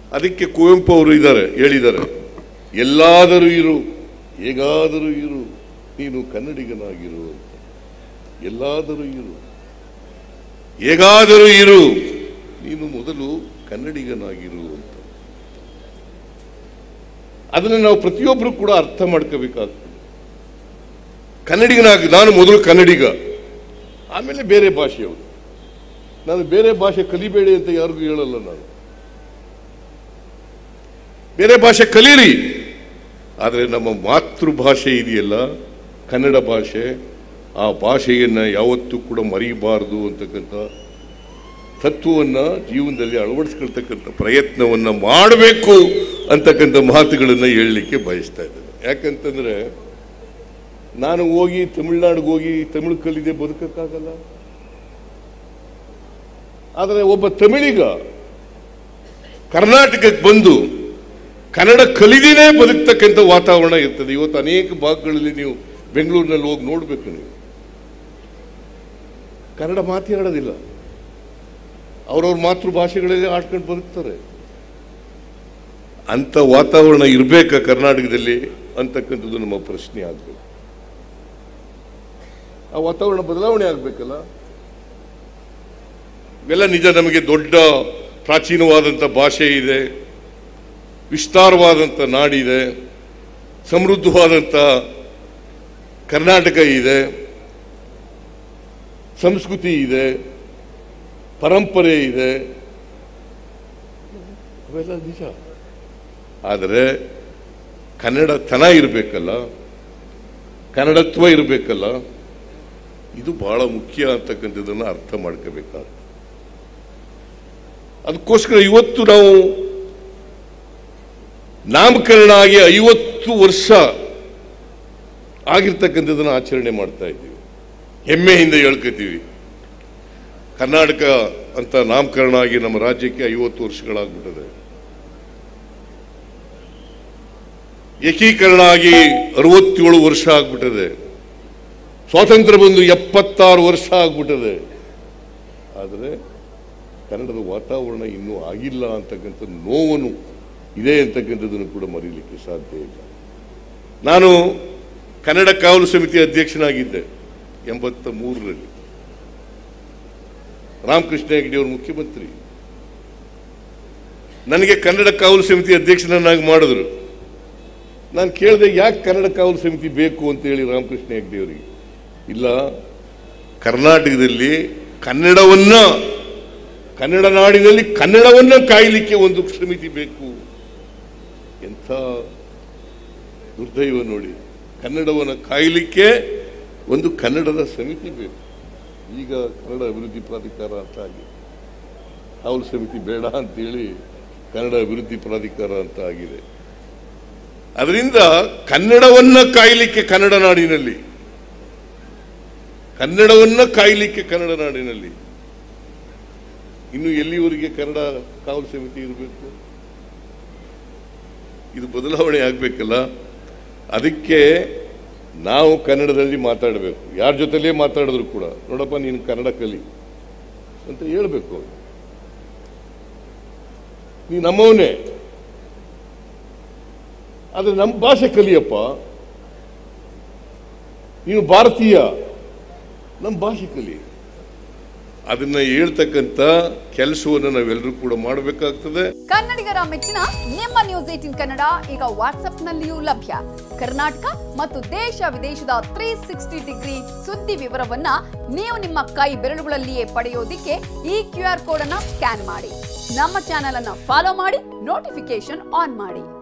ಅದಕ್ಕೆ ಕುವೆಂಪು ಅವರು ಇದ್ದಾರೆ ಹೇಳಿದ್ದಾರೆ ಎಲ್ಲಾದರೂ ಇರು ಹೇಗಾದರೂ ಇರು ನೀನು ಕನ್ನಡಿಗನಾಗಿರು ಅಂತ ಎಲ್ಲಾದರೂ ಇರು ಹೇಗಾದರೂ ಇರು ನೀನು ಮೊದಲು ಕನ್ನಡಿಗನಾಗಿರು ಅಂತ ಅದನ್ನು ನಾವು ಪ್ರತಿಯೊಬ್ಬರು ಕೂಡ ಅರ್ಥ ಮಾಡ್ಕೋಬೇಕಾಗ್ತದೆ ಕನ್ನಡಿಗನಾಗಿ ನಾನು ಮೊದಲು ಕನ್ನಡಿಗ ಆಮೇಲೆ ಬೇರೆ ಭಾಷೆಯವರು ನಾನು ಬೇರೆ ಭಾಷೆ ಕಲಿಬೇಡಿ ಅಂತ ಯಾರಿಗೂ ಹೇಳಲ್ಲ ನಾನು ಬೇರೆ ಭಾಷೆ ಕಲೀರಿ ಆದರೆ ನಮ್ಮ ಮಾತೃಭಾಷೆ ಇದೆಯಲ್ಲ ಕನ್ನಡ ಭಾಷೆ ಆ ಭಾಷೆಯನ್ನು ಯಾವತ್ತೂ ಕೂಡ ಮರೀಬಾರದು ಅಂತಕ್ಕಂಥ ತತ್ವವನ್ನು ಜೀವನದಲ್ಲಿ ಅಳವಡಿಸ್ಕೊಳ್ತಕ್ಕಂಥ ಪ್ರಯತ್ನವನ್ನು ಮಾಡಬೇಕು ಅಂತಕ್ಕಂಥ ಮಾತುಗಳನ್ನು ಹೇಳಲಿಕ್ಕೆ ಬಯಸ್ತಾ ಇದ್ದೇನೆ ಯಾಕಂತಂದ್ರೆ ನಾನು ಹೋಗಿ ತಮಿಳ್ನಾಡಿಗೆ ಹೋಗಿ ತಮಿಳು ಕಲಿದೆ ಬದುಕಕ್ಕಾಗಲ್ಲ ಆದರೆ ಒಬ್ಬ ತಮಿಳಿಗ ಕರ್ನಾಟಕಕ್ಕೆ ಬಂದು ಕನ್ನಡ ಕಲಿದಿನೇ ಬದುಕ್ತಕ್ಕಂಥ ವಾತಾವರಣ ಇರ್ತದೆ ಇವತ್ತು ಅನೇಕ ಭಾಗಗಳಲ್ಲಿ ನೀವು ಬೆಂಗಳೂರಿನಲ್ಲಿ ಹೋಗಿ ನೋಡ್ಬೇಕು ನೀವು ಕನ್ನಡ ಮಾತಾಡೋದಿಲ್ಲ ಅವ್ರವ್ರ ಮಾತೃಭಾಷೆಗಳಲ್ಲಿ ಆಡ್ಕೊಂಡು ಬದುಕ್ತಾರೆ ಅಂತ ವಾತಾವರಣ ಇರಬೇಕಾ ಕರ್ನಾಟಕದಲ್ಲಿ ಅಂತಕ್ಕಂಥದ್ದು ನಮ್ಮ ಪ್ರಶ್ನೆ ಆಗಬೇಕು ಆ ವಾತಾವರಣ ಬದಲಾವಣೆ ಆಗಬೇಕಲ್ಲ ಇವೆಲ್ಲ ನಿಜ ನಮಗೆ ದೊಡ್ಡ ಪ್ರಾಚೀನವಾದಂಥ ಭಾಷೆ ಇದೆ ವಿಸ್ತಾರವಾದಂಥ ನಾಡಿದೆ ಸಮೃದ್ಧವಾದಂಥ ಕರ್ನಾಟಕ ಇದೆ ಸಂಸ್ಕೃತಿ ಇದೆ ಪರಂಪರೆ ಇದೆ ಅವೆಲ್ಲ ನಿಜ ಆದರೆ ಕನ್ನಡತನ ಇರಬೇಕಲ್ಲ ಕನ್ನಡತ್ವ ಇರಬೇಕಲ್ಲ ಇದು ಬಹಳ ಮುಖ್ಯ ಅಂತಕ್ಕಂಥದ್ದನ್ನು ಅರ್ಥ ಮಾಡ್ಕೋಬೇಕಾಗ್ತದೆ ಅದಕ್ಕೋಸ್ಕರ ಇವತ್ತು ನಾವು ನಾಮಕರಣ ಆಗಿ ಐವತ್ತು ವರ್ಷ ಆಗಿರ್ತಕ್ಕಂಥದ್ದನ್ನು ಆಚರಣೆ ಮಾಡ್ತಾ ಇದ್ದೀವಿ ಹೆಮ್ಮೆಯಿಂದ ಹೇಳ್ಕೊತೀವಿ ಕರ್ನಾಟಕ ಅಂತ ನಾಮಕರಣ ಆಗಿ ನಮ್ಮ ರಾಜ್ಯಕ್ಕೆ ಐವತ್ತು ವರ್ಷಗಳಾಗ್ಬಿಟ್ಟಿದೆ ಏಕೀಕರಣ ಆಗಿ ಅರವತ್ತೇಳು ವರ್ಷ ಆಗ್ಬಿಟ್ಟಿದೆ ಸ್ವಾತಂತ್ರ್ಯ ಬಂದು ಎಪ್ಪತ್ತಾರು ವರ್ಷ ಆಗ್ಬಿಟ್ಟಿದೆ ಆದರೆ ಕನ್ನಡದ ವಾತಾವರಣ ಇನ್ನೂ ಆಗಿಲ್ಲ ಅಂತಕ್ಕಂಥ ನೋವನ್ನು ಇದೆ ಅಂತಕ್ಕಂಥದ್ದನ್ನು ಕೂಡ ಮರೀಲಿಕ್ಕೆ ಸಾಧ್ಯ ಇಲ್ಲ ನಾನು ಕನ್ನಡ ಕಾವಲು ಸಮಿತಿ ಅಧ್ಯಕ್ಷನಾಗಿದ್ದೆ ಎಂಬತ್ತ ಮೂರರಲ್ಲಿ ರಾಮಕೃಷ್ಣ ಹೆಗಡೆ ಅವರು ಮುಖ್ಯಮಂತ್ರಿ ನನಗೆ ಕನ್ನಡ ಕಾವಲು ಸಮಿತಿ ಅಧ್ಯಕ್ಷನನ್ನಾಗಿ ಮಾಡಿದ್ರು ನಾನು ಕೇಳಿದೆ ಯಾಕೆ ಕನ್ನಡ ಕಾವಲು ಸಮಿತಿ ಬೇಕು ಅಂತ ಹೇಳಿ ರಾಮಕೃಷ್ಣ ಹೆಗಡೆ ಅವರಿಗೆ ಇಲ್ಲ ಕರ್ನಾಟಕದಲ್ಲಿ ಕನ್ನಡವನ್ನ ಕನ್ನಡ ನಾಡಿನಲ್ಲಿ ಕನ್ನಡವನ್ನ ಕಾಯಲಿಕ್ಕೆ ಒಂದು ಸಮಿತಿ ಬೇಕು ಎಂಥ ದುರ್ದೈವ ನೋಡಿ ಕನ್ನಡವನ್ನು ಕಾಯಲಿಕ್ಕೆ ಒಂದು ಕನ್ನಡದ ಸಮಿತಿ ಬೇಕು ಈಗ ಕನ್ನಡ ಅಭಿವೃದ್ಧಿ ಪ್ರಾಧಿಕಾರ ಅಂತ ಆಗಿ ಕಾವಲು ಸಮಿತಿ ಬೇಡ ಅಂತೇಳಿ ಕನ್ನಡ ಅಭಿವೃದ್ಧಿ ಪ್ರಾಧಿಕಾರ ಅಂತ ಆಗಿದೆ ಅದರಿಂದ ಕನ್ನಡವನ್ನ ಕಾಯಲಿಕ್ಕೆ ಕನ್ನಡ ನಾಡಿನಲ್ಲಿ ಕನ್ನಡವನ್ನ ಕಾಯಲಿಕ್ಕೆ ಕನ್ನಡ ನಾಡಿನಲ್ಲಿ ಇನ್ನು ಎಲ್ಲಿವರೆಗೆ ಕನ್ನಡ ಕಾವಲು ಸಮಿತಿ ಇರಬೇಕು ಇದು ಬದಲಾವಣೆ ಆಗಬೇಕಲ್ಲ ಅದಕ್ಕೆ ನಾವು ಕನ್ನಡದಲ್ಲಿ ಮಾತಾಡಬೇಕು ಯಾರ ಜೊತೆಲೇ ಮಾತಾಡಿದ್ರು ಕೂಡ ನೋಡಪ್ಪ ನೀನು ಕನ್ನಡ ಕಲಿ ಅಂತ ಹೇಳ್ಬೇಕು ನೀ ನಮ್ಮವನೇ ಆದ್ರೆ ನಮ್ಮ ಭಾಷೆ ಕಲಿಯಪ್ಪ ನೀನು ಭಾರತೀಯ ನಮ್ಮ ಭಾಷೆ ಕಲಿ ಅದನ್ನ ಹೇಳ್ತಕ್ಕಂಥ ಕೆಲಸವನ್ನು ನಾವೆಲ್ಲರೂ ಕೂಡ ಮಾಡಬೇಕಾಗ್ತದೆ ಕನ್ನಡಿಗರ ಮೆಚ್ಚಿನ ನಿಮ್ಮ ನ್ಯೂಸ್ ಏಟಿನ್ ಕನ್ನಡ ಈಗ ವಾಟ್ಸ್ಆಪ್ನಲ್ಲಿಯೂ ಲಭ್ಯ ಕರ್ನಾಟಕ ಮತ್ತು ದೇಶ ವಿದೇಶದ ತ್ರೀ ಸಿಕ್ಸ್ಟಿ ಡಿಗ್ರಿ ಸುದ್ದಿ ವಿವರವನ್ನ ನೀವು ನಿಮ್ಮ ಕೈ ಬೆರಳುಗಳಲ್ಲಿಯೇ ಪಡೆಯೋದಿಕ್ಕೆ ಈ ಕ್ಯೂ ಆರ್ ಕೋಡ್ ಅನ್ನ ಸ್ಕ್ಯಾನ್ ಮಾಡಿ ನಮ್ಮ ಚಾನೆಲ್ ಅನ್ನ ಫಾಲೋ ಮಾಡಿ ನೋಟಿಫಿಕೇಶನ್ ಆನ್ ಮಾಡಿ